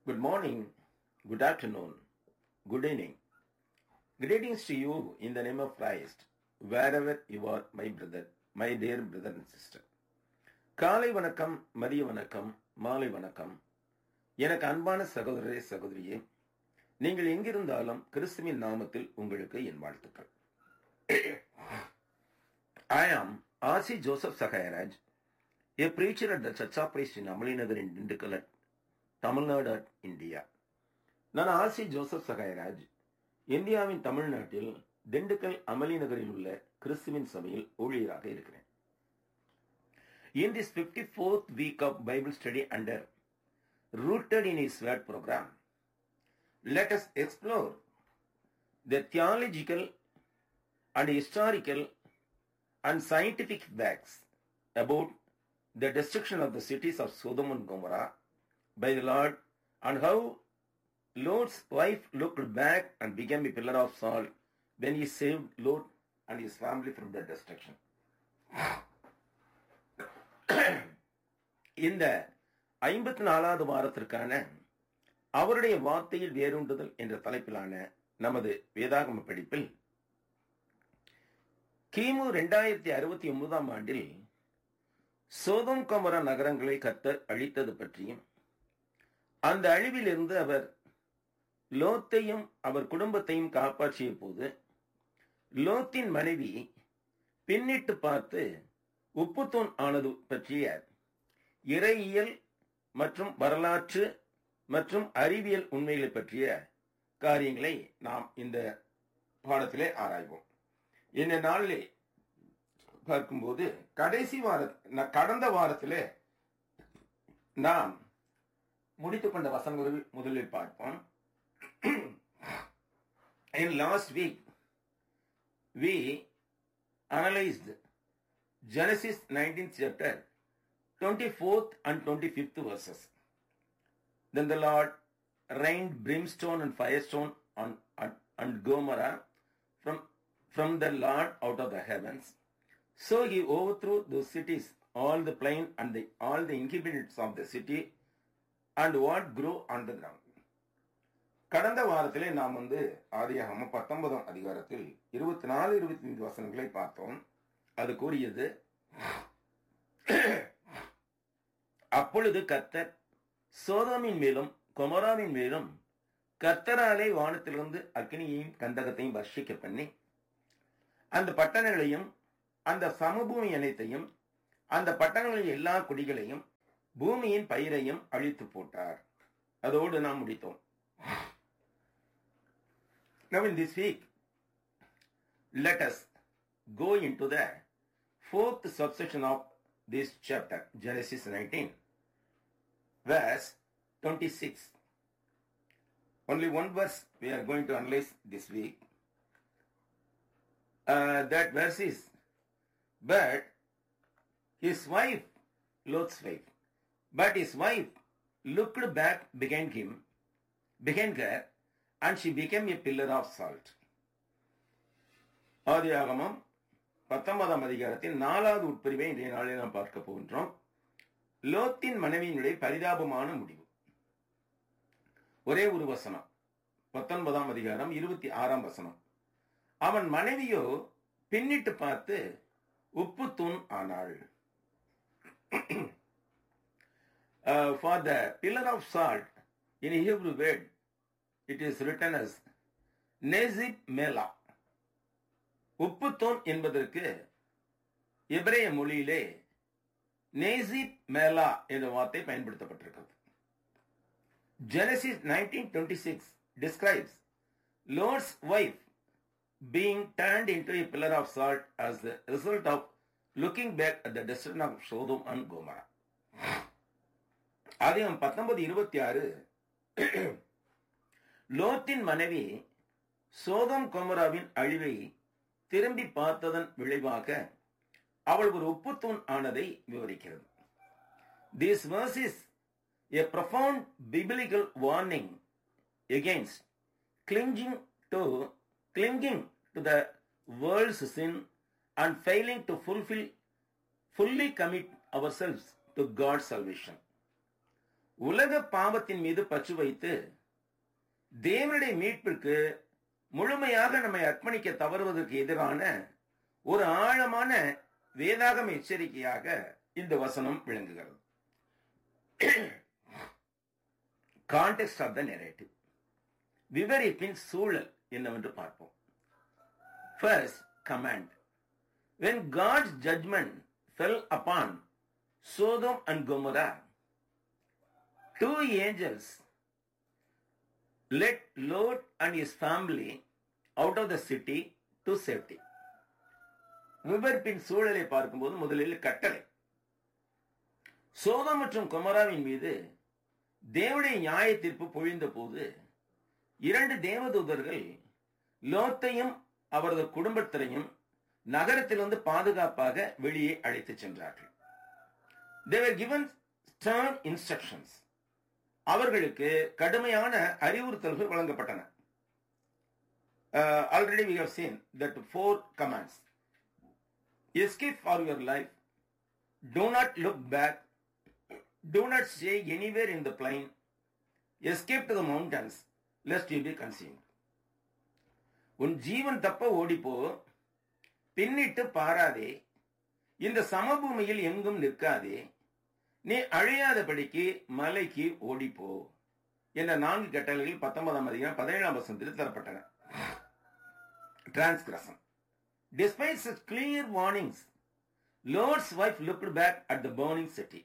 Good morning, good afternoon, good evening. Greetings to you in the name of Christ, wherever you are, my brother, my dear brother and sister. காலை வணக்கம் மதிய வணக்கம் மாலை வணக்கம் எனக்கு அன்பான சகோதரரே சகோதரியே நீங்கள் எங்கிருந்தாலும் கிறிஸ்துவின் நாமத்தில் உங்களுக்கு என் வாழ்த்துக்கள் I am R.C. Joseph Sakayaraj, a preacher at the Church of Christ in Amalinagar in Dindigul, Tamil Nadu at India நான் ஆர்சி ஜோசப் சகாயராஜ் இந்தியாவின் தமிழ்நாட்டில் திண்டுக்கல் அமளி நகரில் உள்ள கிறிஸ்துவின் சபையில் ஊழியராக இருக்கிறேன் In this 54th week of Bible study under Rooted in His Word program, let us explore the theological and historical and scientific facts about the destruction of the cities of Sodom and Gomorrah by the Lord and how Lot's wife looked back and became a pillar of salt when he saved Lot and his family from the destruction. இந்த ஐம்பத்தி நாலாவது வாரத்திற்கான அவருடைய வார்த்தையில் வேரூண்டுதல் என்ற தலைப்பிலான நமது வேதாகம படிப்பில் கிமு இரண்டாயிரத்தி அறுபத்தி ஒன்பதாம் ஆண்டில் சோதம் கமரா நகரங்களை கத்தர் அழித்தது பற்றியும் அந்த அழிவிலிருந்து அவர் லோத்தையும் அவர் குடும்பத்தையும் காப்பாற்றிய போது லோத்தின் மனைவி பின்னிட்டு பார்த்து உப்புத்தூண் ஆனது பற்றிய இறையியல் மற்றும் வரலாற்று மற்றும் அறிவியல் உண்மைகளை பற்றிய காரியங்களை நாம் இந்த பாடத்திலே ஆராய்வோம் இந்த நாளிலே பார்க்கும்போது கடைசி வார கடந்த வாரத்திலே நாம் முடித்துக்கொண்ட வசனங்கள் முதலில் பார்ப்போம் in last week we analyzed genesis 19th chapter 24th and 25th verses then the lord rained brimstone and firestone on, on and gomorrah from from the lord out of the heavens so he overthrew those cities all the plain and the, all the inhabitants of the city and what grew on the ground கடந்த வாரத்திலே நாம் வந்து ஆதியாகம பத்தொன்பதாம் அதிகாரத்தில் இருபத்தி நாலு இருபத்தி ஐந்து வசனங்களை பார்த்தோம் அது கூறியது அப்பொழுது கத்தர் சோதமின் மேலும் கொமராவின் மேலும் கத்தராலே வானத்திலிருந்து அக்னியையும் கந்தகத்தையும் வர்ஷிக்க பண்ணி அந்த பட்டணங்களையும் அந்த சமபூமி அனைத்தையும் அந்த பட்டணங்களின் எல்லா குடிகளையும் பூமியின் பயிரையும் அழித்து போட்டார் அதோடு நாம் முடித்தோம் Now in this week, let us go into the fourth subsection of this chapter, Genesis 19, verse 26. Only one verse we are going to analyze this week. Uh, that verse is, but his wife, Lot's wife, but his wife looked back behind him, behind her, and she became a pillar of salt. ஆதியாகமம் பத்தொன்பதாம் அதிகாரத்தின் நாலாவது உட்பிரிவை இன்றைய நாளில் நாம் பார்க்க போகின்றோம் லோத்தின் மனைவியினுடைய பரிதாபமான முடிவு ஒரே ஒரு வசனம் பத்தொன்பதாம் அதிகாரம் இருபத்தி ஆறாம் வசனம் அவன் மனைவியோ பின்னிட்டு பார்த்து உப்பு தூண் ஆனாள் for the pillar of salt in Hebrew word it is written as நேசிப் மேலா உப்புத்தோன் என்பதற்கு எபிரேய மொழியிலே நேசிப் மேலா என்ற வார்த்தை பயன்படுத்தப்பட்டிருக்கிறது Genesis nineteen twenty six describes Lot's wife being turned into a pillar of salt as the result of looking back at the destruction of Sodom and Gomorrah. அதிகம் பத்தொன்பது இருபத்தி ஆறு லோத்தின் மனைவி சோதம் கொமராவின் அழிவை திரும்பி பார்த்ததன் விளைவாக அவள் ஒரு உப்புத்தூண் ஆனதை விவரிக்கிறது this verse is a profound biblical warning against clinging to clinging to the world's sin and failing to fulfill fully commit ourselves to God's salvation. உலக பாவத்தின் மீது பற்று வைத்து தேவனுடைய மீட்பிற்கு முழுமையாக நம்மை அர்ப்பணிக்க தவறுவதற்கு எதிரான ஒரு ஆழமான வேதாகம எச்சரிக்கையாக இந்த வசனம் விளங்குகிறது கான்டெக்ட் ஆஃப் த நெரேட்டிவ் விவரிப்பின் சூழல் என்னவென்று பார்ப்போம் first command when God's judgment fell upon Sodom and Gomorrah, two angels let Lot and his family out of the city to safety. விபர்ப்பின் சூழலை பார்க்கும்போது முதலில் கட்டளை சோதம் மற்றும் கொமராவின் மீது தேவனுடைய நியாய தீர்ப்பு பொழிந்த போது இரண்டு தேவதூதர்கள் லோத்தையும் அவரது குடும்பத்தினையும் நகரத்திலிருந்து பாதுகாப்பாக வெளியே அழைத்து சென்றார்கள் தேவர் கிவன் ஸ்டர்ன் இன்ஸ்ட்ரக்ஷன்ஸ் அவர்களுக்கு கடுமையான அறிவுறுத்தல்கள் வழங்கப்பட்டன already we have seen that four commands escape for your life do not look back do not stay anywhere in the plain escape to the mountains lest you be consume உன் ஜீவன் தப்ப ஓடிப்போ பின்னிட்டு பாராதே இந்த சமபூமியில் எங்கும் நிற்காதே நீ அழியாதபடிக்கு மலைக்கு ஓடிப்போ என்ற நான்கு கட்டளைகள் பத்தொன்பதாம் அதிகாரம் பதினேழாம் வசனத்தில் தரப்பட்டன transgression Despite such clear warnings, Lord's wife looked back at the burning city.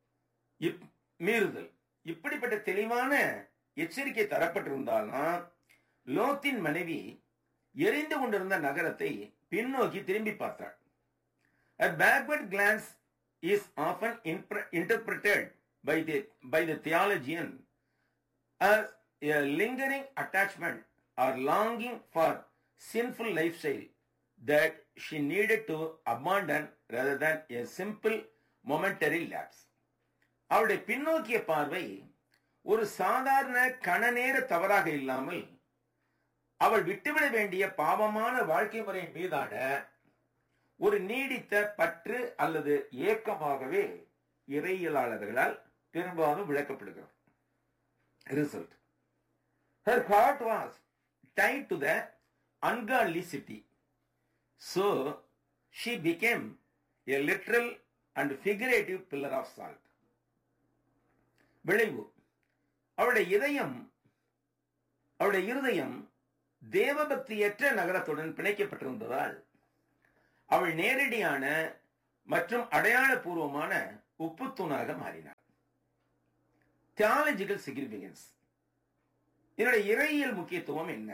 மீறுதல் இப்படிப்பட்ட தெளிவான எச்சரிக்கை தரப்பட்டிருந்தாலும் லோத்தின் மனைவி எரிந்து கொண்டிருந்த நகரத்தை பின்னோக்கி திரும்பி பார்த்தாள் A backward glance is often interpreted by the, by the theologian as a lingering attachment or longing for sinful lifestyle that she needed to abandon rather than a simple momentary lapse. அவளுடைய பின்னோக்கிய பார்வை ஒரு சாதாரண கணநேர தவறாக இல்லாமல் அவள் விட்டுவிட வேண்டிய பாவமான வாழ்க்கை முறை மீதான ஒரு நீடித்த பற்று அல்லது ஏக்கமாகவே இறையியலாளர்களால் பெரும்பாலும் விளக்கப்படுகிறது result her heart was tied to the ungodly city. So she became a literal and figurative pillar of salt. விளைவு அவளுடைய இதயம் அவளுடைய இருதயம் தேவபக்தியற்ற நகரத்துடன் பிணைக்கப்பட்டிருந்ததால் அவள் நேரடியான மற்றும் அடையாளபூர்வமான உப்புத்தூணாக மாறினார் தியாலஜிக்கல் சிக்னிபிகன்ஸ் இதனுடைய இறையியல் முக்கியத்துவம் என்ன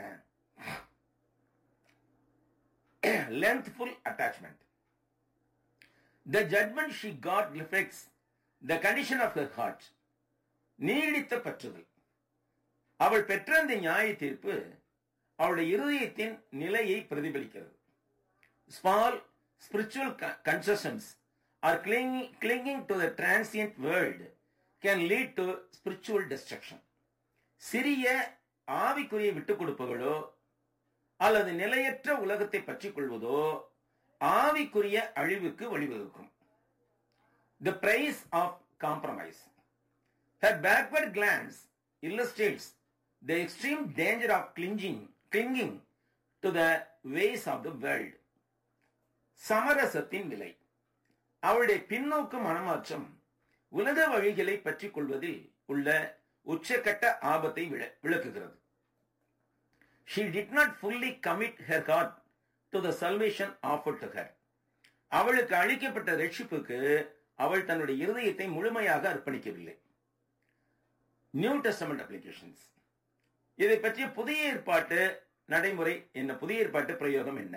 lengthful attachment. The judgment she got reflects the condition of her heart. நீடித்த பற்றுதல் அவள் பெற்ற அந்த நியாய தீர்ப்பு அவளுடைய இருதயத்தின் நிலையை பிரதிபலிக்கிறது small spiritual concessions are clinging to the transient world can lead to spiritual destruction சிறிய ஆவிக்குரிய விட்டுக் கொடுப்புகளோ அல்லது நிலையற்ற உலகத்தை பற்றிக் கொள்வதோ ஆவிக்குரிய அழிவுக்கு வழிவகுக்கும் the price of compromise her backward glance illustrates the extreme danger of clinging, clinging to the ways of the world. சமரசத்தின் விலை அவளுடைய பின்னோக்கு மனமாற்றம் உலக வழிகளை பற்றிக் கொள்வதில் உள்ள உச்சக்கட்ட ஆபத்தை விளக்குகிறது she did not fully commit her heart to the salvation offered to her. அவளுக்கு அளிக்கப்பட்ட ரட்சிப்புக்கு அவள் தன்னுடைய இருதயத்தை முழுமையாக அர்ப்பணிக்கவில்லை நியூ டெஸ்டமெண்ட் அப்ளிகேஷன்ஸ் இதை பற்றிய புதிய ஏற்பாட்டு நடைமுறை என்ன புதிய ஏற்பாட்டு பிரயோகம் என்ன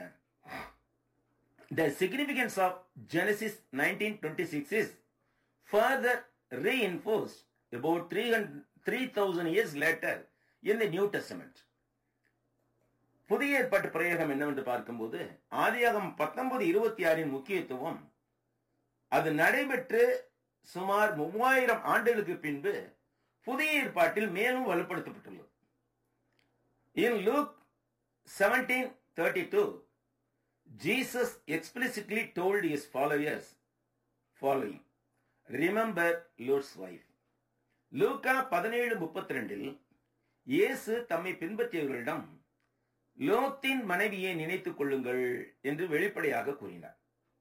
the significance of Genesis nineteen twenty six is further reinforce about three three thousand years later in the New Testament புதிய ஏற்பாட்டு பிரயோகம் என்னவென்று பார்க்கும்போது ஆதியாகம் பத்தொன்பது இருபத்தி ஆறின் முக்கியத்துவம் அது நடைபெற்று சுமார் மூவாயிரம் ஆண்டுகளுக்கு பின்பு புதிய ஏற்பாட்டில் மேலும் வலுப்படுத்தப்பட்டுள்ளது in Luke seventeen thirty two Jesus explicitly told his followers following remember Lot's wife லூக்கா பதினேழு முப்பத்தி ரெண்டில் இயேசு தம்மை பின்பற்றியவர்களிடம் லோத்தின் மனைவியை நினைத்துக் கொள்ளுங்கள் என்று வெளிப்படையாக கூறினார்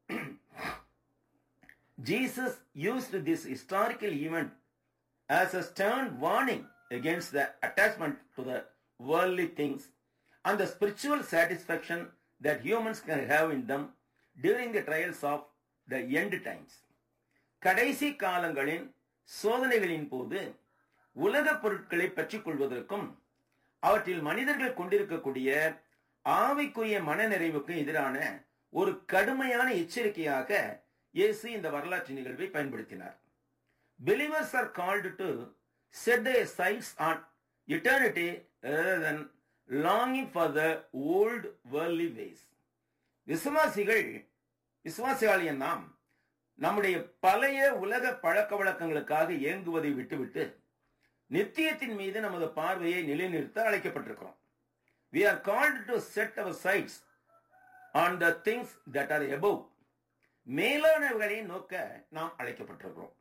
Jesus used this historical event as a stern warning against the attachment to the worldly things and the spiritual satisfaction that humans can have in them during the trials of the end times. கடைசி காலங்களின் சோதனைகளின் போது உலக பொருட்களை பற்றிக் கொள்வதற்கும் அவற்றில் மனிதர்கள் கொண்டிருக்கக்கூடிய ஆவிக்குரிய மனநிறைவுக்கு எதிரான ஒரு கடுமையான எச்சரிக்கையாக இயேசு இந்த வரலாற்று நிகழ்வை பயன்படுத்தினார் believers are called to set their sights on eternity rather than longing for the old worldly ways விசுவாசிகள் விசுவாசியாளிய நாம் நம்முடைய பழைய உலக பழக்க வழக்கங்களுக்காக இயங்குவதை விட்டுவிட்டு நித்தியத்தின் மீது நமது பார்வையை நிலைநிறுத்த அழைக்கப்பட்டிருக்கிறோம் we are called to set our sights on the things that are above மேலானவர்களை நோக்க நாம் அழைக்கப்பட்டிருக்கிறோம்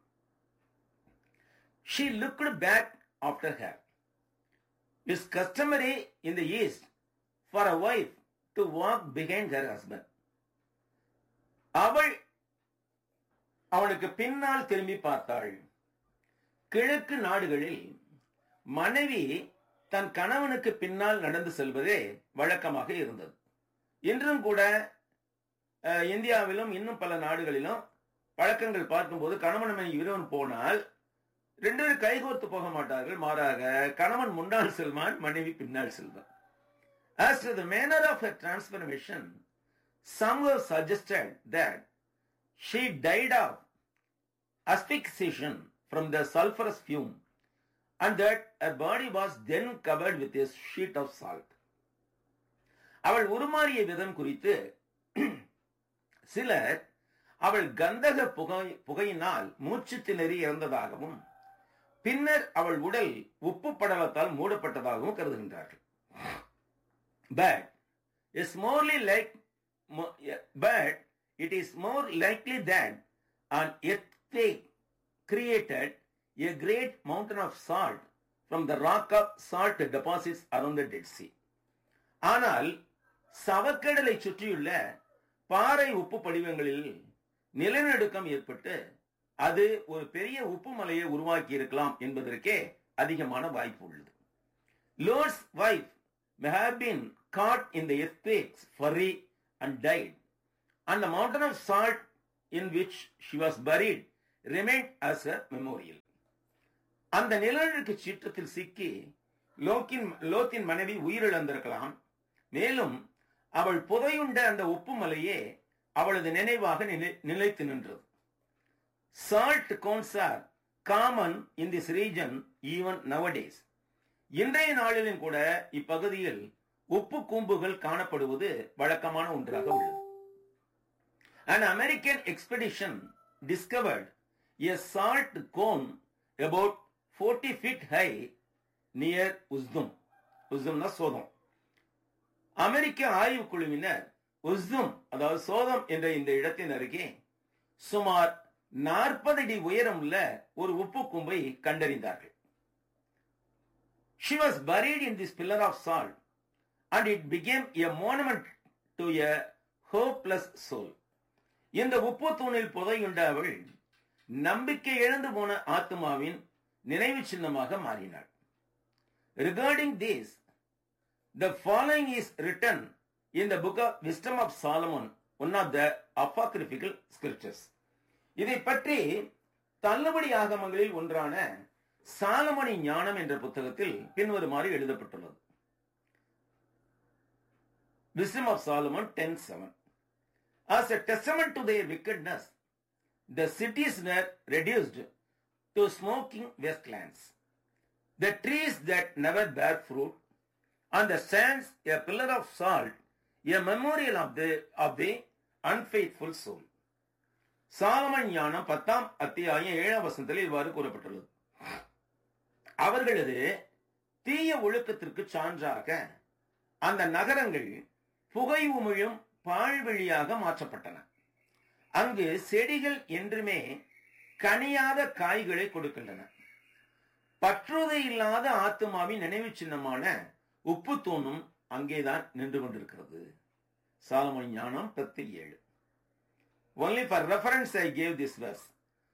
she looked back after her it's customary in the east for a wife to walk behind her husband அவள் அவனுக்கு பின்னால் திரும்பி பார்த்தாள் கிழக்கு நாடுகளில் மனைவி தன் கணவனுக்கு பின்னால் நடந்து செல்வதே வழக்கமாக இருந்தது இன்றும் கூட அஹ், இந்தியாவிலும் இன்னும் பல நாடுகளிலும் பழக்கங்கள் பார்க்கும்போது கணவன் மனைவி இருவன் போனால் ரெண்டு பேரும் கைகோர்த்து போக மாட்டார்கள் மாறாக கணவன் முன்னால் செல்வான் மனைவி பின்னால் செல்வான் As to the manner of her transformation, some have suggested that she died of asphyxiation from the sulfurous fume and that her body was then covered with a sheet of salt. அவள் உருமாறிய விதம் குறித்து சிலர் அவள் கந்தக புகை புகையினால் மூச்சு திணறி இறந்ததாகவும் பின்னர் அவள் உடல் உப்பு படலத்தால் மூடப்பட்டதாகவும் கருதுகின்றார்கள் but it's morely like mo- yeah, but it is more likely that an earthquake created a great mountain of salt from the rock of salt deposits around the Dead Sea. ஆனால் சவக்கடலை சுற்றியுள்ள பாறை உப்பு படிவங்களில் நிலநடுக்கம் ஏற்பட்டு அது ஒரு பெரிய உப்பு மலையை உருவாக்கி இருக்கலாம் என்பதற்கே அதிகமான வாய்ப்பு உள்ளது Lot's wife may have been caught in the earthquake's fury and died, and the mountain of salt in which she was buried remained as a memorial. அந்த நிலநடுக்க சீற்றத்தில் சிக்கி லோக்கின் லோத்தின் மனைவி உயிரிழந்திருக்கலாம் மேலும் அவள் புதையுண்ட அந்த உப்பு மலையே அவளது நினைவாக நிலை- நிலைத்து நின்றது salt cones are common in this region even nowadays இன்றைய நாளிலும் கூட இப்பகுதியில் உப்பு கூம்புகள் காணப்படுவது வழக்கமான ஒன்றாக உள்ளது An American expedition discovered a salt cone about 40 feet high near Uzdum. உஸ்தும்னா சோதம் அமெரிக்க ஆய்வுக் குழுவினர் உஸ்தும் அதாவது சோதம் என்ற இந்த இடத்தின் அருகே சுமார் நாற்பது அடி உயரம் உள்ள ஒரு உப்பு கூம்பை கண்டறிந்தார்கள் She was buried in this pillar of salt, and it became a monument to a hopeless soul. இந்த உப்பு தூணில் புதையுண்ட அவள் நம்பிக்கை இழந்து போன ஆத்மாவின் நினைவு சின்னமாக மாறினாள் regarding this the following is written in the book of Wisdom of Solomon one of the apocryphal scriptures இதை பற்றி தள்ளுபடி ஆகமங்களில் ஒன்றான சாலமணி ஞானம் என்ற புத்தகத்தில் பின்வருமாறு எழுதப்பட்டுள்ளது Wisdom of Solomon 10:7 As a testament to their wickedness, the cities were reduced to smoking wastelands. The trees that never bear fruit, and the sands a pillar of salt, a memorial of the of the unfaithful soul. Solomon ஞானம் பத்தாம் அத்தியாயம் ஏழாம் வசனத்தில் இவ்வாறு கூறப்பட்டுள்ளது அவர்களது தீய ஒழுக்கத்திற்கு சான்றாக அந்த நகரங்கள் புகை உமிழும் பாழ்வெளியாக மாற்றப்பட்டன அங்கு செடிகள் என்றுமே கனியாத காய்களை கொடுக்கின்றன பற்றுதை இல்லாத ஆத்மாவின் நினைவு சின்னமான உப்பு தூணும் அங்கேதான் நின்று கொண்டிருக்கிறது சாலமன் ஞானம் பத்தில் ஏழு only for reference I gave this verse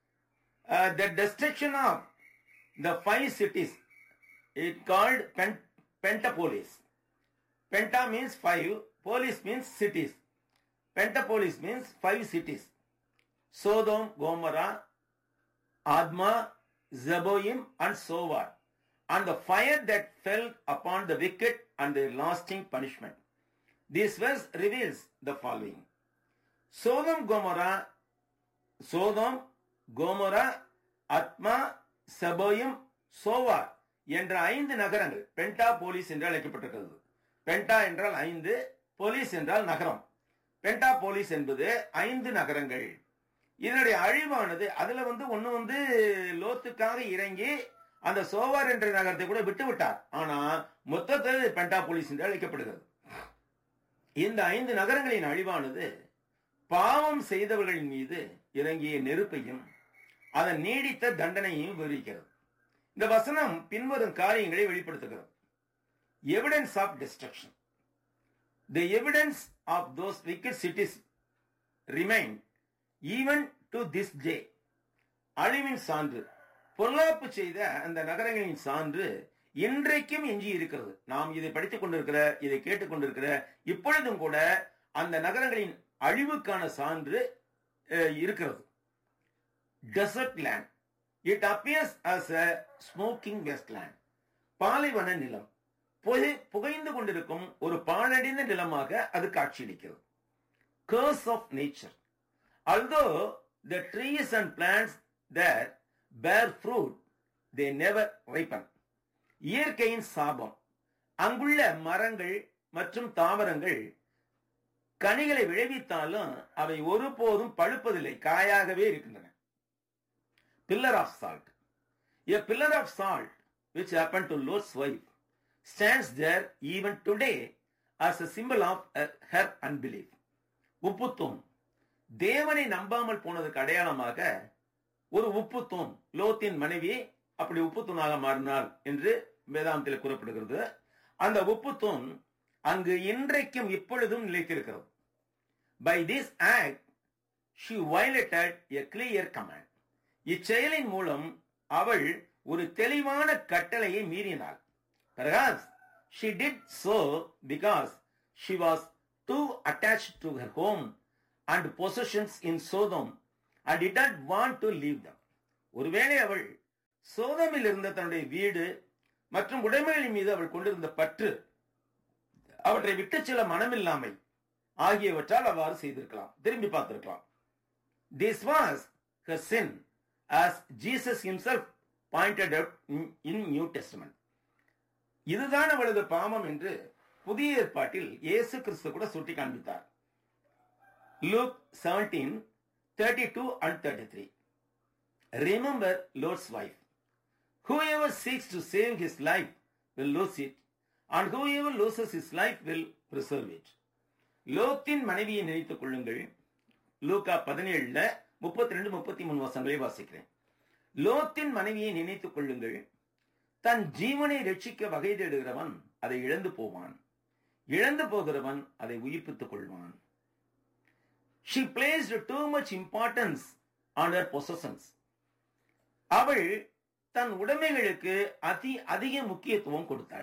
uh, the destruction of the five cities it called Pen- pentapolis penta means five polis means cities pentapolis means five cities sodom gomorrah adma zeboim and sovar and the fire that fell upon the wicked and their lasting punishment this verse reveals the following sodom gomorrah Sodom Gomorrah Admah Zeboiim Zoar என்ற ஐந்து நகரங்கள் பென்டா police என்று அழைக்கப்பட்டிருக்கிறது பென்டா என்றால் ஐந்து police என்றால் நகரம் பென்டா police என்பது ஐந்து நகரங்கள் இதனுடைய அழிவானது அதுல வந்து ஒண்ணு வந்து லோத்துக்காக இறங்கி அந்த சோவார் என்ற நகரத்தை கூட விட்டு விட்டார் ஆனா மொத்தத்தில் இது பென்டா போலீஸ் என்று அழைக்கப்படுகிறது இந்த ஐந்து நகரங்களின் அழிவானது பாவம் செய்தவர்களின் மீது இறங்கிய நெருப்பையும் அதன் நீடித்த தண்டனையும் விவரிக்கிறது இந்த வசனம் பின்வரும் காரியங்களை வெளிப்படுத்துகிறது evidence of destruction the evidence of those wicked cities remain even to this day அழிவின் சான்று பொல்லாப்பு செய்த அந்த நகரங்களின் சான்று இன்றைக்கும் எஞ்சி இருக்கிறது நாம் இதை படித்துக் கொண்டிருக்கிற இதை கேட்டுக்கொண்டிருக்கிற இப்பொழுதும் கூட அந்த நகரங்களின் அழிவுக்கான சான்று அஹ், இருக்கிறது desert land it appears as a smoking waste land பாலைவன நிலம் புகை புகைந்து கொண்டிருக்கும் ஒரு பாழடைந்த நிலமாக அது காட்சியளிக்கிறது curse of nature although the trees and plants there bear fruit they never ripen இயற்கையின் சாபம் அங்குள்ள மரங்கள் மற்றும் தாவரங்கள் கனிகளை விளைவித்தாலும் அவை ஒருபோதும் பழுப்பதில்லை காயாகவே இருக்கின்றன pillar of salt a pillar of salt which happened to Lot's wife stands there even today as a symbol of uh, her unbelief. உப்புத்தூண் தேவனை நம்பாமல் போனதுக்கு அடையாளமாக ஒரு உப்புத்தூண் லோத்தின் மனைவி அப்படி உப்புத்தூணாக மாறினாள் என்று வேதாந்தத்தில் கூறப்படுகிறது அந்த உப்புத்தூண் அங்கு இன்றைக்கும் இப்பொழுதும் நிலைத்திருக்கிறது by this act she violated a clear command இச்செயலின் மூலம் அவள் ஒரு தெளிவான கட்டளையை மீறினாள் Perhaps she did so because she was too attached to her home and possessions in Sodom and did not want to leave them. ஒருவேளை அவள் சோதமில் இருந்த தன்னுடைய வீடு மற்றும் உடைமைகளின் மீது அவள் கொண்டிருந்த பற்று அவற்றை விட்டு செல்ல மனமில்லாமை ஆகியவற்றால் அவ்வாறு செய்திருக்கலாம் திரும்பி பார்த்திருக்கலாம் this was her sin as Jesus himself pointed out in, in New Testament. இதுதான் அவளது பாவம் என்று புதிய ஏற்பாட்டில் இயேசு கிறிஸ்து கூட சுட்டி காண்பித்தார் Luke seventeen thirty two and thirty three remember Lot's wife whoever seeks to save his life will lose it and whoever loses his life will preserve it லோத்தின் மனைவியை நினைத்துக் கொள்ளுங்கள் லூக்கா பதினேழுல முப்பத்தி ரெண்டு முப்பத்தி மூணு வசங்களை வாசிக்கிறேன் லோத்தின் மனைவியை நினைத்துக் கொள்ளுங்கள் தன் ஜீவனை ரட்சிக்க வகை தேடுகிறவன் அதை இழந்து போவான் இழந்து போகிறவன் அதை உயிர்ப்பித்துக் கொள்வான் she placed too much importance on her possessions அவள் தன் உடைமைகளுக்கு அதி அதிக முக்கியத்துவம் கொடுத்தாள்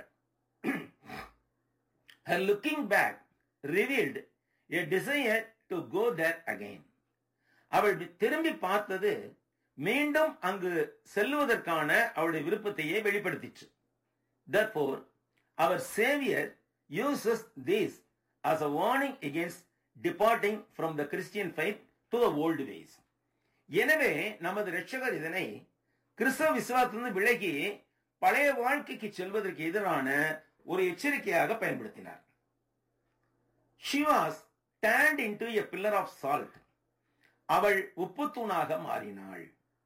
her looking back revealed a desire to go there again அவள் திரும்பி பார்த்தது மீண்டும் அங்கு செல்லுவதற்கான அவளுடைய விருப்பத்தையே வெளிப்படுத்திச்சு therefore our savior uses this as a warning against departing from the christian faith to the old ways எனவே நமது இரட்சகர் இதனை கிறிஸ்தவ விசுவாசத்திலிருந்து விலகி பழைய வாழ்க்கைக்கு செல்வதற்கு எதிரான ஒரு எச்சரிக்கையாக பயன்படுத்தினார் she was turned into a pillar of salt அவள் உப்புத்தூணாக மாறினாள்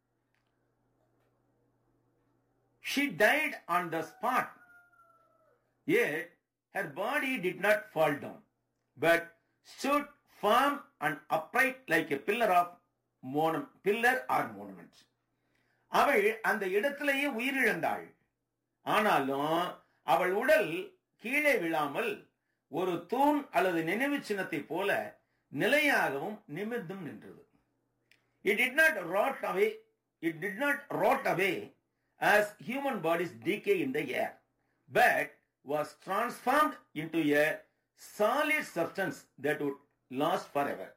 she died on the spot yet her body did not fall down but stood firm and upright like a pillar of monument, pillar or monument அவள் அந்த இடத்திலேயே உயிரிழந்தாள் ஆனாலும் அவள் உடல் கீழே விழாமல் ஒரு தூண் அல்லது நினைவு சின்னத்தை போல நிலையாகவும் நிமிர்ந்தும் நின்றது it did not rot away it did not rot away as human bodies decay in the air but was transformed into a solid substance that would last for ever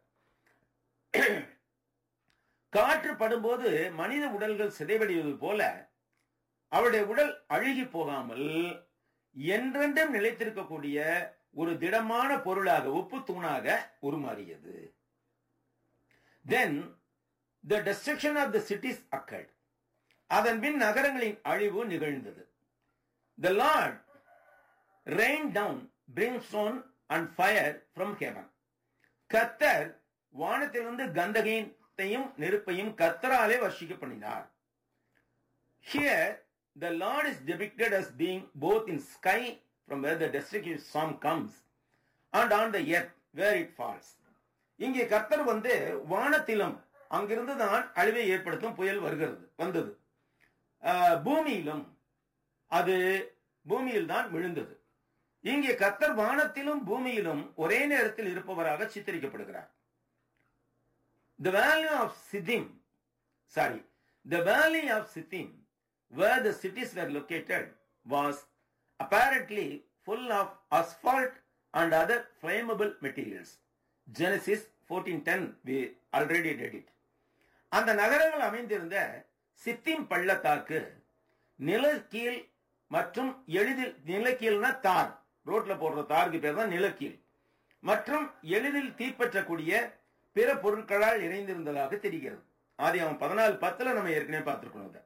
காற்று படும்போது மனித உடல்கள் சிதைவடைவது போல அவளுடைய உடல் அழுகி போகாமல் என்றென்றும் நிலைத்திருக்கக்கூடிய ஒரு திடமான பொருளாக உப்பு தூணாக உருமாறியது then the destruction of the cities occurred அதன் பின் நகரங்களின் அழிவு நிகழ்ந்தது the Lord rain down brimstone and fire from heaven கத்தர் வானத்திலிருந்து கந்தகையத்தையும் நெருப்பையும் கத்தராலே வர்ஷிக்க பண்ணினார் Here, the Lord is depicted as being both in sky from where the destructive storm comes and on the earth where it falls. இங்கே கர்த்தர் வந்து வானத்திலும் அங்கிருந்து தான் அழிவை ஏற்படுத்தும் புயல் வருகிறது வந்தது ஆஹ், பூமியிலும் அது பூமியில் தான் விழுந்தது இங்கே கர்த்தர் வானத்திலும் பூமியிலும் ஒரே நேரத்தில் இருப்பவராக சித்தரிக்கப்படுகிறார் The valley of Siddim, sorry, the valley of Sittim, where the cities were located, was apparently full of asphalt and other flammable materials. Genesis 14:10, we already did it. அந்த நகரங்கள் அமைந்திருந்த சித்திம் பள்ளத்தாக்கு நிலக்கீல் மற்றும் எளிதில் நிலக்கீல்னா தார் ரோட்ல போடுற தாருக்கு பேர் தான் நிலக்கீல் மற்றும் எளிதில் தீப்பற்றக்கூடிய பிற பொருட்களால் இணைந்திருந்ததாக தெரிகிறது ஆதி அவன் பதினாலு பத்துல நம்ம ஏற்கனவே பார்த்திருக்கணும் அதை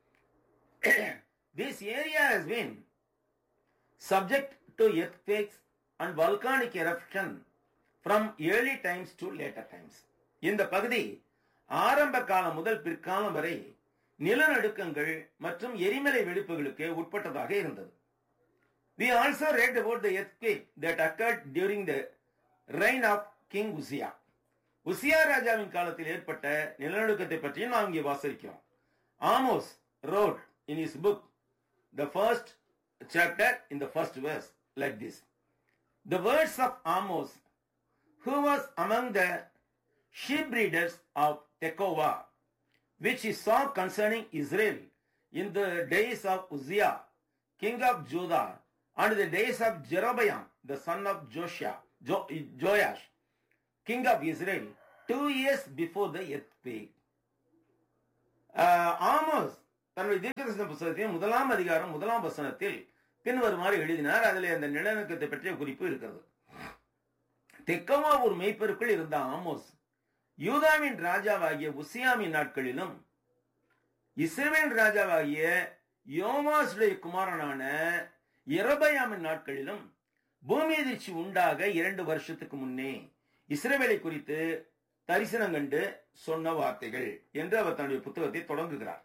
this area has been subject to earthquakes and volcanic eruption from early times to later times. இந்த பகுதி ஆரம்ப காலம் முதல் பிற்காலம் வரை நிலநடுக்கங்கள் மற்றும் எரிமலை வெடிப்புகளுக்கு உட்பட்டதாக இருந்தது We also read about the earthquake that occurred during the reign of King Uzziah. உசியா ராஜாவின் காலத்தில் ஏற்பட்ட நிலநடுக்கத்தை பற்றியும் நாம் இங்கே வாசிக்கிறோம் Amos wrote in his book the first chapter in the first verse like this the words of amos who was among the sheep breeders of tekoa which he saw concerning israel in the days of uzziah king of judah and the days of jeroboam the son of joshua jo- joash king of israel two years before the earthquake ஆஹ் Amos தன்னுடைய தீர்க்கதரிசன புத்தகத்தின் முதலாம் அதிகாரம் முதலாம் வசனத்தில் பின்வருமாறு எழுதினார் அதில் அந்த நிலநடுக்கத்தை பற்றிய குறிப்பு இருக்கிறது தெக்கமா ஒரு மெய்ப்பெருக்குள் இருந்த ஆமோஸ் யூதாவின் ராஜாவாகிய உசியாமின் நாட்களிலும் இஸ்ரவேல் ராஜாவாகிய யோமாசுடைய குமாரனான இரபயாமின் நாட்களிலும் பூமி அதிர்ச்சி உண்டாக இரண்டு வருஷத்துக்கு முன்னே இஸ்ரவேலை குறித்து தரிசனம் கண்டு சொன்ன வார்த்தைகள் என்று அவர் தன்னுடைய புத்தகத்தை தொடங்குகிறார்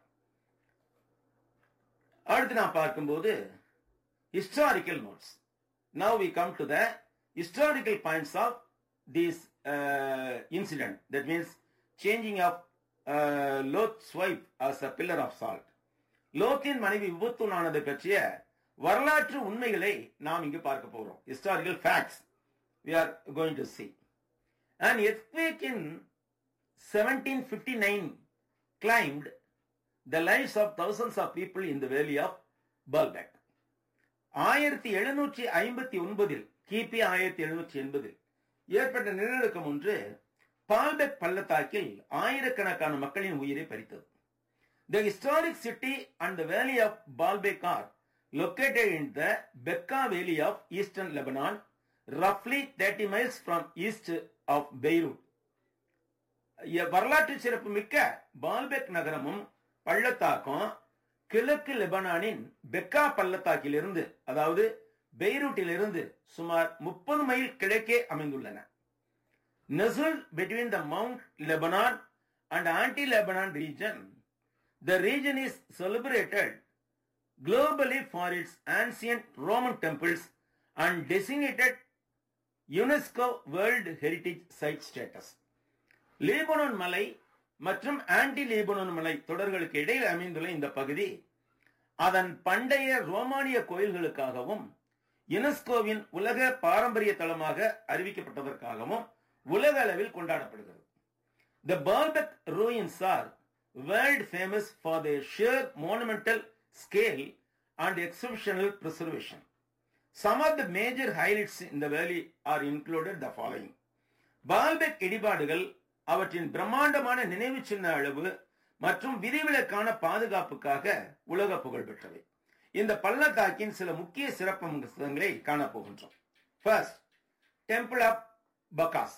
அடுத்து நாம் பார்க்கும்போது historical notes now we come to the historical points of this incident that means changing of Lot's wife as a pillar of salt லோத்தின் மனைவி விபத்துனானதை பற்றிய வரலாற்று உண்மைகளை நாம் இங்கு பார்க்க போகிறோம் historical facts we are going to see an earthquake in 1759 claimed the lives of thousands of people in the valley of Baalbek. ஆயிரத்தி எழுநூற்றி ஐம்பத்தி ஒன்பதில் கிபி ஆயிரத்தி எழுநூற்றி எண்பதில் ஏற்பட்ட நிலநடுக்கம் ஒன்று பால்பெக் பள்ளத்தாக்கில் ஆயிரக்கணக்கான மக்களின் உயிரை பறித்தது The historic city and the valley of Baalbek are located in the Bekaa valley of eastern Lebanon, roughly 30 miles from east of Beirut. எ- வரலாற்று சிறப்பு மிக்க பால்பெக் நகரமும் பள்ளத்தாக்கும் கிழக்கு லெபனானின் பெக்கா பள்ளத்தாக்கிலிருந்து அதாவது பெய்ரூட்டிலிருந்து சுமார் முப்பது மைல் கிழக்கே அமைந்துள்ளன nestled between the Mount Lebanon and anti-Lebanon region, the region is celebrated globally for its ancient Roman temples and designated UNESCO World Heritage Site status. Lebanon மலை மற்றும் ஆன்டி லீபனோன் மலை தொடர்களுக்கு இடையில் அமைந்துள்ள இந்த பகுதி அதன் பண்டைய ரோமானிய கோயில்களுக்காகவும் யுனெஸ்கோவின் உலக பாரம்பரிய தளமாக அறிவிக்கப்பட்டதற்காகவும் உலக அளவில் கொண்டாடப்படுகிறது the Baalbek ruins are world famous for the sheer monumental scale and exceptional preservation. Some of the major highlights in the valley are included the following. Baalbek இடிபாடுகள் அவற்றின் பிரம்மாண்டமான நினைவு சின்ன அளவு மற்றும் விதிவிலக்கான பாதுகாப்புக்காக உலக புகழ் பெற்றவை இந்த பள்ளத்தாக்கின் சில முக்கிய சிறப்பம்சங்களை காணப்போகின்றோம் first temple of Bacchus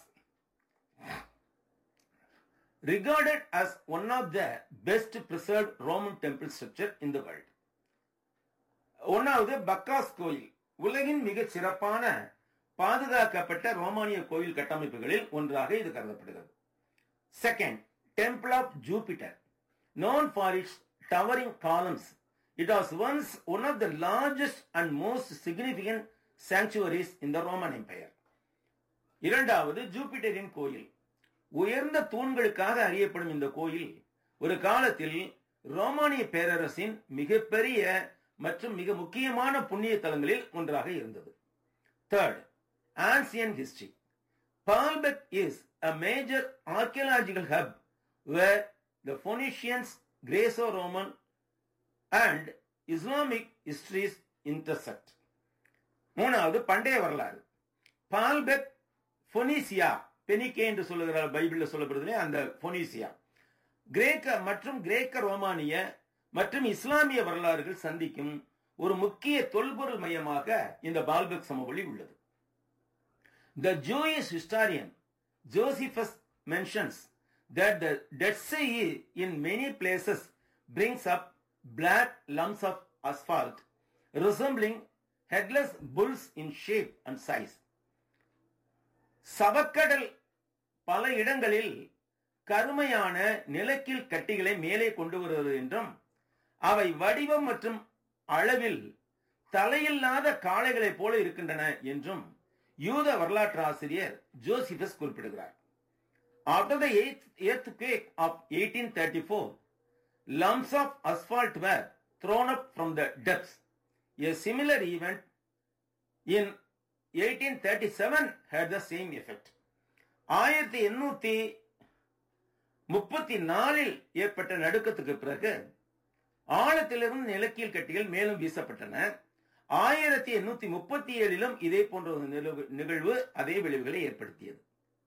regarded as one of the best preserved Roman temple structure in the world. ஒன்னாவது பக்காஸ் கோயில் உலகின் மிக சிறப்பான பாதுகாக்கப்பட்ட ரோமானிய கோயில் கட்டமைப்புகளில் ஒன்றாக இது கருதப்படுகிறது second temple of Jupiter known for its towering columns it was once one of the largest and most significant sanctuaries in the roman empire இரண்டாவது ஜூபிட்டரின் கோயில் உயர்ந்த தூண்களுக்காக அறியப்படும் இந்த கோயில் ஒரு காலத்தில் ரோமானிய பேரரசின் மிகப்பெரிய மற்றும் மிக முக்கியமான புண்ணிய தலங்களில் ஒன்றாக இருந்தது third ancient history Baalbek is a major archaeological hub where the Phoenicians Greco Roman and Islamic histories intersect மூணாவது பண்டைய வரலாறு பால்பெக் பொனிசியா பெனிகே என்று சொல்லுகிறார் பைபிளில் சொல்லப்படுது அந்த பொனிசியா கிரேக்க மற்றும் கிரேக்க ரோமானிய மற்றும் இஸ்லாமிய வரலாறுகள் சந்திக்கும் ஒரு முக்கிய தொல்பொருள் மையமாக இந்த பால்பெக் சமவெளி உள்ளது the Jewish historian Josephus mentions that the Dead Sea in many places brings up black lumps of asphalt resembling headless bulls in shape and size. சவக்கடல் பல இடங்களில் கருமையான நிலக்கீழ் கட்டிகளை மேலே கொண்டு வருவது என்றும் அவை வடிவம் மற்றும் அளவில் தலையில்லாத காளைகளைப் போல இருக்கின்றன என்றும் யூத வரலாற்று ஆசிரியர் ஜோசிபஸ் குறிப்பிடுகிறார் After the eighth earthquake of 1834, lumps of asphalt were thrown up from the depths. A similar event in 1837 had the same effect. ஆயிரத்தி எண்ணூத்தி முப்பத்தி நாலில் ஏற்பட்ட நடுக்கத்துக்கு பிறகு ஆழத்திலிருந்து நிலக்கீழ் கட்டிகள் மேலும் வீசப்பட்டன ஆயிரத்தி எண்ணூத்தி முப்பத்தி ஏழிலும் இதே போன்ற ஒரு நிகழ்வு அதே விளைவுகளை ஏற்படுத்தியது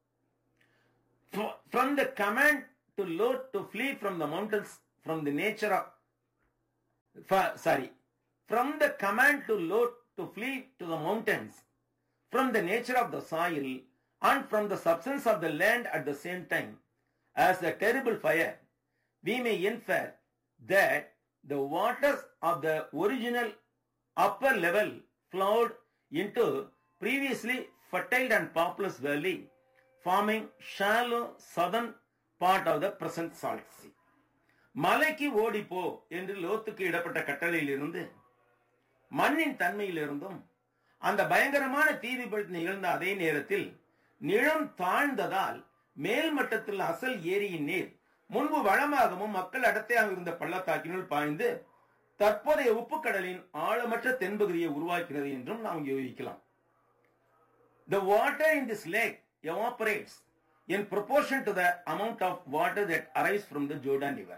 from the command to load to flee from the mountains from the nature of sorry from the command to load to flee to the mountains from the nature of the soil and from the substance of the land at the same time as a terrible fire we may infer that the waters of the original upper level flowed into previously fertile and populous valley forming shallow southern part of the present salt sea. மலைக்கு ஓடிப்போ என்று லோத்துக்கு இடப்பட்ட கட்டளையில் இருந்து மண்ணின் தன்மையிலிருந்தும் அந்த பயங்கரமான தீ விபத்து நிகழ்ந்த அதே நேரத்தில் நிலம் தாழ்ந்ததால் மேல் மட்டத்தில் அசல் ஏரியின் நீர் முன்பு வளமாகவும் மக்கள் அடர்த்தியாக இருந்த பள்ளத்தாக்கினுள் பாய்ந்து தற்போதைய உப்புக்கடலின் ஆழமற்ற தென்பகுதியை உருவாக்கிறது என்றும் நாம் யோகிக்கலாம் The water in this lake evaporates in proportion to the amount of water that arrives from the Jordan River.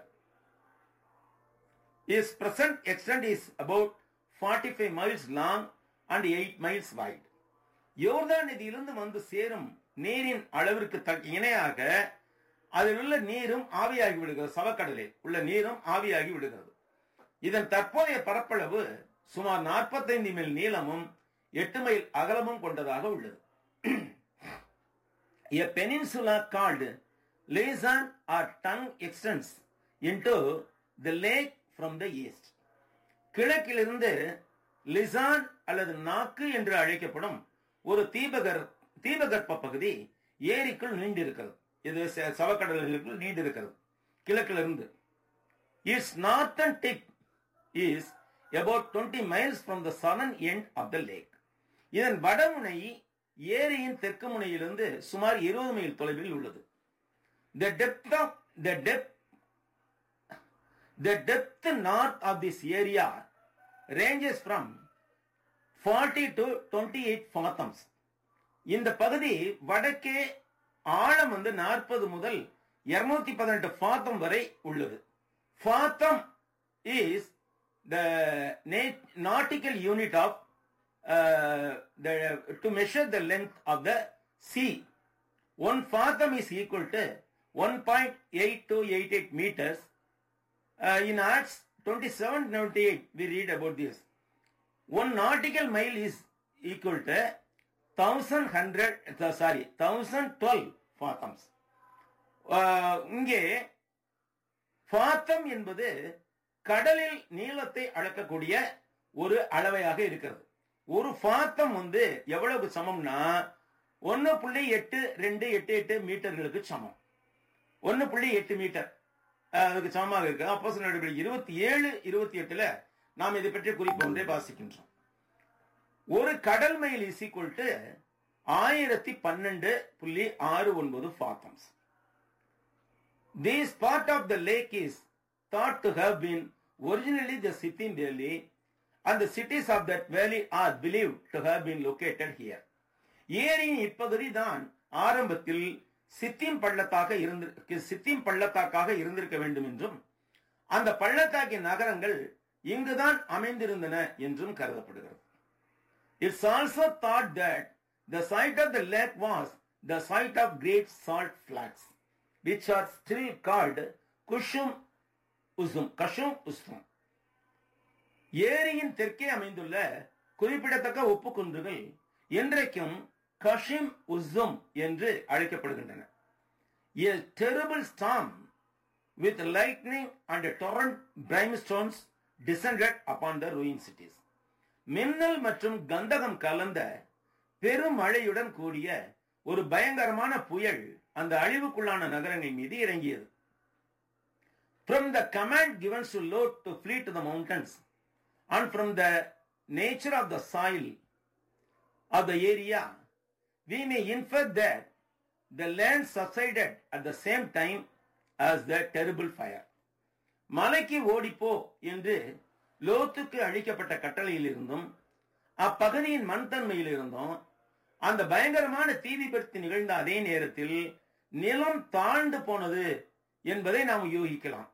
Its present extent is about 45 miles long and 8 miles wide. யோர்தான் நதியிலிருந்து வந்து சேரும் நீரின் அளவிற்கு இணையாக அதில் உள்ள நீரும் ஆவியாகி விடுகிறது சவக்கடலில் உள்ள நீரும் ஆவியாகி விடுகிறது இதன் தற்போதைய பரப்பளவு சுமார் நாற்பத்தைந்து மைல் நீளமும் எட்டு மைல் அகலமும் கொண்டதாக உள்ளது A peninsula called Lezan or tongue extends into the lake from the east. கிழக்கிலிருந்து லிசான் அல்லது நாக்கு என்று அழைக்கப்படும் ஒரு தீபகர் தீபகற்ப பகுதி ஏரிக்குள் நீண்டிருக்கிறது இது சவக்கடலுக்குள் நீண்டிருக்கிறது கிழக்கிலிருந்து its northern tip is about twenty miles from the southern end of the lake இதன் வடமுனை ஏரியின் தெற்கு முனையிலிருந்து சுமார் இருபது மைல் தொலைவில் உள்ளது the depth of the depth the depth north of this area ranges from 40 to 28 fathoms இந்த பகுதி வடக்கே ஆழம் வந்து நாற்பது முதல் இருநூத்தி பதினெட்டு ஃபாத்தம் வரை உள்ளது fathom is the nautical unit of to measure the length of the sea one fathom is equal to one point eight two eight eight metres in Acts twenty seven twenty eight we read about this one nautical mile is equal to thousand hundred sorry thousand twelve fathoms இங்கே fathom என்பது கடலில் நீளத்தை அளக்கக்கூடிய ஒரு அளவையாக இருக்கிறது ஒரு ஃபாத்தம் வந்து எவ்வளவு சமம்னா ஒன்னு புள்ளி எட்டு ரெண்டு எட்டு எட்டு மீட்டர்களுக்கு சமம் ஒன்னு புள்ளி எட்டு மீட்டர் அதுக்கு சமமாக இருக்கு அப்போ நடவடிக்கை இருபத்தி ஏழு இருபத்தி எட்டுல நாம் இதை பற்றி குறிப்பு ஒன்றை வாசிக்கின்றோம் ஒரு கடல் மைல் இஸ் ஈக்குவல் டு ஆயிரத்தி பன்னெண்டு புள்ளி ஆறு ஒன்பது ஃபாத்தம்ஸ் This part of the lake is thought to have been originally the Sittim Valley, and the cities of that valley are believed to have been located here. ஏரியின் இப்பகுதி தான் ஆரம்பத்தில் சித்திம் பள்ளத்தாக இருந்து சித்திம் பள்ளத்தாக்காக இருந்திருக்க வேண்டும் என்றும் அந்த பள்ளத்தாக்கின் நகரங்கள் இங்குதான் அமைந்திருந்தன என்றும் கருதப்படுகிறது it's also thought that the site of the lake was the site of great salt blocks which are still called குஷும் உசும் கஷும் உஸ்தும் ஏரியின் தெற்கே அமைந்துள்ள குறிப்பிடத்தக்க ஒப்புக்குன்றுகள் இன்றைக்கும் கஷிம் உஸ்ஸும் என்று அழைக்கப்படுகின்றன A terrible storm with lightning and torrent brimstones descended upon the ruined cities. மின்னல் மற்றும் கந்தகம் கலந்த பெரும் மழையுடன் கூடிய ஒரு பயங்கரமான புயல் அந்த அழிவுக்குள்ளான நகரங்கள் மீது இறங்கியது From the command given to Lot to flee to the mountains and from the nature of the soil of the area, we may infer that the land subsided at the same time as the terrible fire. மலைக்கு ஓடிப்போ என்று லோத்துக்கு அளிக்கப்பட்ட கட்டளையில் இருந்தும் அப்பகுதியின் மண்தன்மையில் இருந்தும் அந்த பயங்கரமான தீ விபத்து நிகழ்ந்த அதே நேரத்தில் நிலம் தாழ்ந்து போனது என்பதை நாம் யூகிக்கலாம்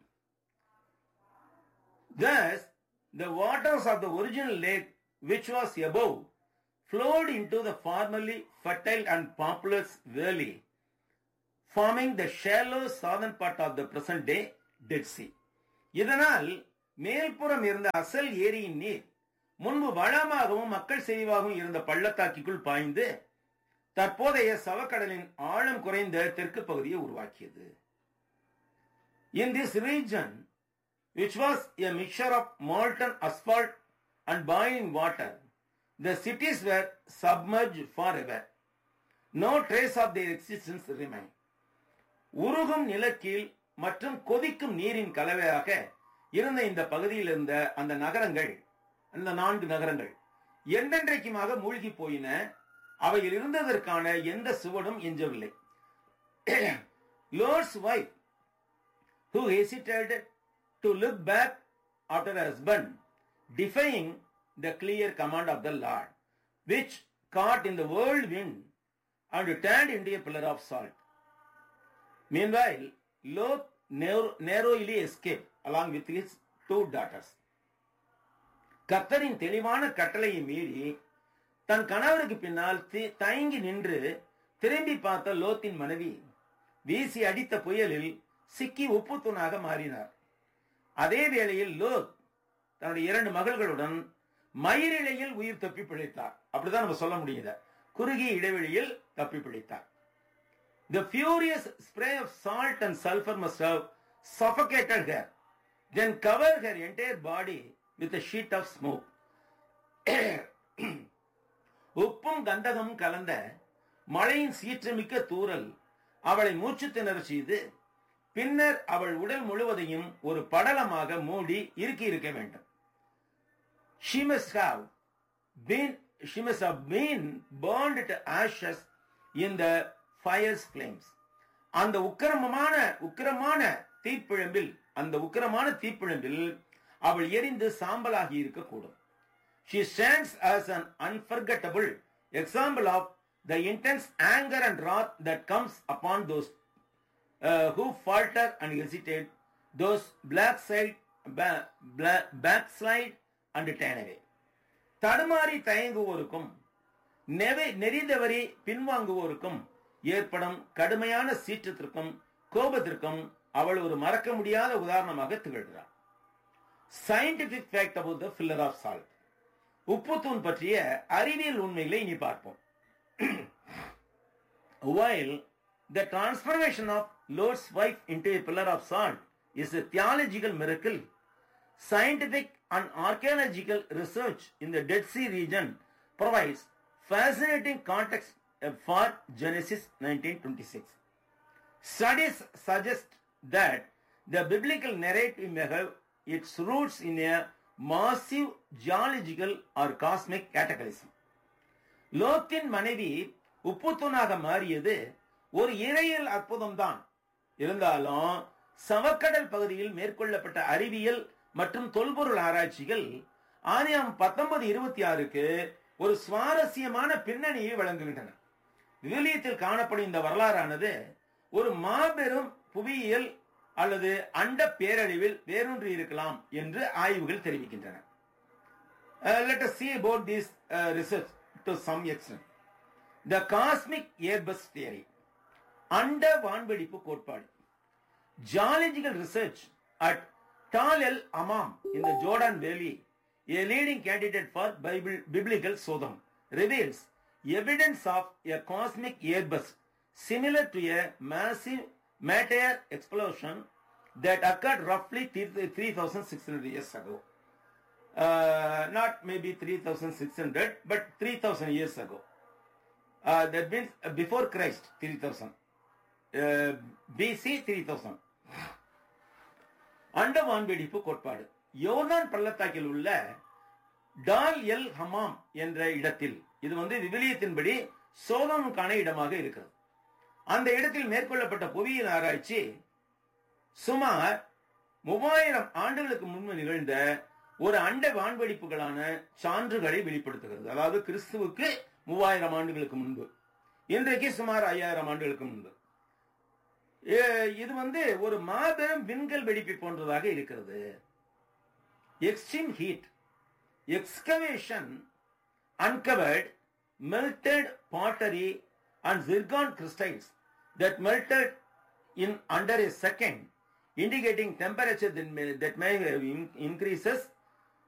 Thus, the waters of the original lake, which was above, flowed into the formerly fertile and populous valley, forming the shallow southern part of the present day Dead Sea. இதனால் மேல்புறம் இருந்த அசல் ஏரியின் நீர் முன்பு வளமாகவும் மக்கள் செறிவாகவும் இருந்த பள்ளத்தாக்கிக்குள் பாய்ந்து தற்போதைய சவக்கடலின் ஆழம் குறைந்த தெற்கு பகுதியை உருவாக்கியது in this region which was a mixture of molten asphalt and boiling water, the cities were submerged forever. No trace of their existence remained. உருகும் நிலக்கீழ் மற்றும் கொதிக்கும் நீரின் கலவையாக இருந்த இந்த பகுதியில் இருந்த அந்த நகரங்கள் அந்த நான்கு நகரங்கள் என்றென்றைக்குமாக மூழ்கி போயின அவையில் இருந்ததற்கான எந்த சுவடும் எஞ்சவில்லை Lot's wife who hesitated to look back after her husband, defying the clear command of the Lord, which caught in the whirlwind and turned into a pillar of salt. Meanwhile, Lot narrowly escaped along with his two daughters. கர்த்தரின் தெளிவான கட்டளையை மீறி தன் கணவருக்கு பின்னால் தயங்கி நின்று திரும்பி பார்த்த லோத்தின் மனைவி வீசி அடித்த புயலில் சிக்கி உப்பு தூணாக மாறினார் அதே வேளையில் லோத் தன்னுடைய இரண்டு மகள்களுடன் மயிரிழையில் உயிர் தப்பி பிழைத்தார் அப்படிதான் நம்ம சொல்ல முடியுத குறுகிய இடைவெளியில் தப்பி பிழைத்தார் The furious spray of salt and sulfur must have suffocated her, then covered her entire body with a sheet of smoke. உப்பும் கந்தகமும் கலந்த மழையின் சீற்றமிக்க தூரல் அவளை மூச்சு திணற செய்து பின்னர் அவள் உடல் முழுவதையும் ஒரு படலமாக மூடி இருக்கி இருக்க வேண்டும் she must have been she must have been burned to ashes in the fire's flames அந்த உக்கிரமமான உக்கிரமான தீப்பிழம்பில் அந்த உக்கிரமான தீப்பிழம்பில் அவள் எரிந்து சாம்பலாகி இருக்கக்கூடும் She stands as an unforgettable example of the intense anger and wrath that comes upon those uh, who falter and hesitate, those black side, ba- bla- backslide and turn away. தடுமாறி தயங்குவோருக்கும் நெவை நெறிந்தவரி பின்வாங்குவோருக்கும் ஏற்படும் கடுமையான சீற்றத்திற்கும் கோபத்திற்கும் அவள் ஒரு மறக்க முடியாத உதாரணமாக திகழ்கிறார் scientific fact about the pillar of salt உப்புத்தூண் பற்றிய அறிவியல் உண்மைகளை இனி பார்ப்போம் While the transformation of Lord's wife into a pillar of salt is a theological miracle, scientific and archaeological research in the Dead Sea region provides fascinating context uh, for Genesis 1926. Studies suggest that the biblical narrative may have its roots in a massive geological or cosmic cataclysm. லோத்தின் மனைவி உப்புத்தூணாக மாறியது ஒரு இறையியல் அற்புதம்தான் இருந்தாலும் சவக்கடல் பகுதியில் மேற்கொள்ளப்பட்ட அறிவியல் மற்றும் தொல்பொருள் ஆராய்ச்சிகள் ஆதியம் பத்தொன்பது இருபத்தி ஆறுக்கு ஒரு சுவாரஸ்யமான பின்னணியை வழங்குகின்றன விவிலியத்தில் காணப்படும் இந்த வரலாறானது ஒரு மாபெரும் புவியியல் அல்லது அண்ட பேரழிவில் வேரூன்றி இருக்கலாம் என்று ஆய்வுகள் தெரிவிக்கின்றன let us see about this uh, research to some extent the cosmic airbus theory அண்ட வான்வெடிப்பு கோட்பாடு geological research at Tal el Amam in the Jordan Valley, a leading candidate for Bible, biblical Sodom, reveals evidence of a cosmic airbus similar to a massive meteor explosion that occurred roughly 3,600 years ago. Uh, not maybe 3,600, but 3,000 years ago. Uh, that means uh, before Christ, 3,000. Uh, BC 3000 அண்ட வான்வெடிப்பு கோட்பாடு யோர்தான் பள்ளத்தாக்கில் உள்ள டால் L Hamam என்ற இடத்தில் இது வந்து விவிலியத்தின்படி சோதமுக்கான இடமாக இருக்கிறது அந்த இடத்தில் மேற்கொள்ளப்பட்ட புவியியல் ஆராய்ச்சி சுமார் மூவாயிரம் ஆண்டுகளுக்கு முன்பு நிகழ்ந்த ஒரு அண்ட வான்வெடிப்புகளான சான்றுகளை வெளிப்படுத்துகிறது அதாவது கிறிஸ்துவுக்கு மூவாயிரம் ஆண்டுகளுக்கு முன்பு இன்றைக்கு சுமார் ஐயாயிரம் ஆண்டுகளுக்கு முன்பு ஏ- இது வந்து ஒரு மாபெரும் விண்கல் வெடிப்பு போன்றதாக இருக்கிறது extreme heat excavation uncovered melted pottery and zircon crystals that melted in under a second indicating temperature that may, that may have in- increases